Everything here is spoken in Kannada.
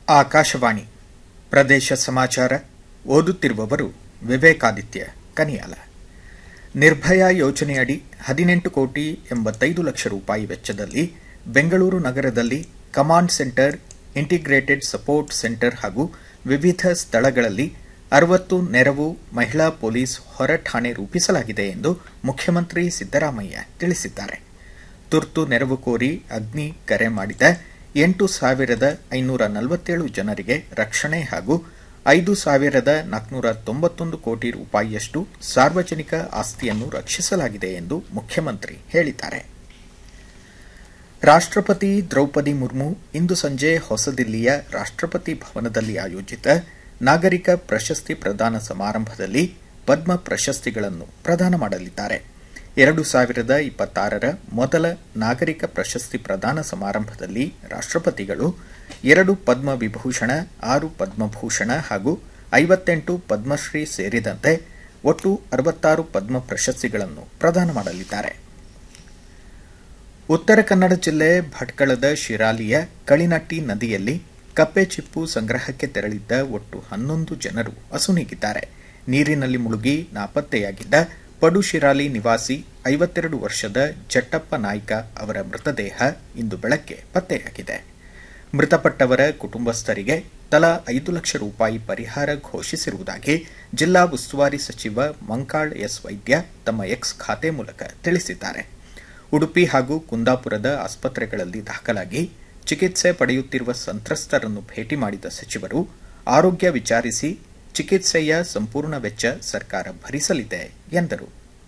ಆಕಾಶವಾಣಿ ಪ್ರದೇಶ ಸಮಾಚಾರ ಓದುತ್ತಿರುವವರು ವಿವೇಕಾದಿತ್ಯ ಕನಿಯಾಲ ನಿರ್ಭಯ ಯೋಜನೆಯಡಿ ಹದಿನೆಂಟು ಕೋಟಿ ಎಂಬತ್ತೈದು ಲಕ್ಷ ರೂಪಾಯಿ ವೆಚ್ಚದಲ್ಲಿ ಬೆಂಗಳೂರು ನಗರದಲ್ಲಿ command centre integrated support centre ಹಾಗೂ ವಿವಿಧ ಸ್ಥಳಗಳಲ್ಲಿ ಅರವತ್ತು ನೆರವು ಮಹಿಳಾ ಪೊಲೀಸ್ ಹೊರ ಠಾಣೆ ರೂಪಿಸಲಾಗಿದೆ ಎಂದು ಮುಖ್ಯಮಂತ್ರಿ ಸಿದ್ದರಾಮಯ್ಯ ತಿಳಿಸಿದ್ದಾರೆ ತುರ್ತು ನೆರವು ಕೋರಿ ಅಗ್ನಿ ಕರೆ ಮಾಡಿದ ಎಂಟು ಸಾವಿರದ ಐನೂರ ನಲವತ್ತೇಳು ಜನರಿಗೆ ರಕ್ಷಣೆ ಹಾಗೂ ಐದು ಸಾವಿರದ ನಾಲ್ಕುನೂರ ತೊಂಬತ್ತೊಂದು ಕೋಟಿ ರೂಪಾಯಿಯಷ್ಟು ಸಾರ್ವಜನಿಕ ಆಸ್ತಿಯನ್ನು ರಕ್ಷಿಸಲಾಗಿದೆ ಎಂದು ಮುಖ್ಯಮಂತ್ರಿ ಹೇಳಿದ್ದಾರೆ ರಾಷ್ಟ್ರಪತಿ ದ್ರೌಪದಿ ಮುರ್ಮು ಇಂದು ಸಂಜೆ ಹೊಸದಿಲ್ಲಿಯ ರಾಷ್ಟ್ರಪತಿ ಭವನದಲ್ಲಿ ಆಯೋಜಿತ ನಾಗರಿಕ ಪ್ರಶಸ್ತಿ ಪ್ರದಾನ ಸಮಾರಂಭದಲ್ಲಿ ಪದ್ಮ ಪ್ರಶಸ್ತಿಗಳನ್ನು ಪ್ರದಾನ ಮಾಡಲಿದ್ದಾರೆ ಎರಡು ಸಾವಿರದ ಇಪ್ಪತ್ತಾರರ ಮೊದಲ ನಾಗರಿಕ ಪ್ರಶಸ್ತಿ ಪ್ರದಾನ ಸಮಾರಂಭದಲ್ಲಿ ರಾಷ್ಟ್ರಪತಿಗಳು ಎರಡು ಪದ್ಮ ವಿಭೂಷಣ ಆರು ಪದ್ಮಭೂಷಣ ಹಾಗೂ ಐವತ್ತೆಂಟು ಪದ್ಮಶ್ರೀ ಸೇರಿದಂತೆ ಒಟ್ಟು ಅರವತ್ತಾರು ಪದ್ಮ ಪ್ರಶಸ್ತಿಗಳನ್ನು ಪ್ರದಾನ ಮಾಡಲಿದ್ದಾರೆ ಉತ್ತರ ಕನ್ನಡ ಜಿಲ್ಲೆ ಭಟ್ಕಳದ ಶಿರಾಲಿಯ ಕಳಿನಟ್ಟಿ ನದಿಯಲ್ಲಿ ಕಪ್ಪೆ ಚಿಪ್ಪು ಸಂಗ್ರಹಕ್ಕೆ ತೆರಳಿದ್ದ ಒಟ್ಟು ಹನ್ನೊಂದು ಜನರು ಅಸುನೀಗಿದ್ದಾರೆ ನೀರಿನಲ್ಲಿ ಮುಳುಗಿ ನಾಪತ್ತೆಯಾಗಿದ್ದ ಪಡುಶಿರಾಲಿ ನಿವಾಸಿ ಐವತ್ತೆರಡು ವರ್ಷದ ಜಟ್ಟಪ್ಪ ನಾಯ್ಕ ಅವರ ಮೃತದೇಹ ಇಂದು ಬೆಳಗ್ಗೆ ಪತ್ತೆಯಾಗಿದೆ ಮೃತಪಟ್ಟವರ ಕುಟುಂಬಸ್ಥರಿಗೆ ತಲಾ ಐದು ಲಕ್ಷ ರೂಪಾಯಿ ಪರಿಹಾರ ಘೋಷಿಸಿರುವುದಾಗಿ ಜಿಲ್ಲಾ ಉಸ್ತುವಾರಿ ಸಚಿವ ಮಂಕಾಳ್ ಎಸ್ ವೈದ್ಯ ತಮ್ಮ ಎಕ್ಸ್ ಖಾತೆ ಮೂಲಕ ತಿಳಿಸಿದ್ದಾರೆ ಉಡುಪಿ ಹಾಗೂ ಕುಂದಾಪುರದ ಆಸ್ಪತ್ರೆಗಳಲ್ಲಿ ದಾಖಲಾಗಿ ಚಿಕಿತ್ಸೆ ಪಡೆಯುತ್ತಿರುವ ಸಂತ್ರಸ್ತರನ್ನು ಭೇಟಿ ಮಾಡಿದ ಸಚಿವರು ಆರೋಗ್ಯ ವಿಚಾರಿಸಿ ಚಿಕಿತ್ಸೆಯ ಸಂಪೂರ್ಣ ವೆಚ್ಚ ಸರ್ಕಾರ ಭರಿಸಲಿದೆ ಎಂದರು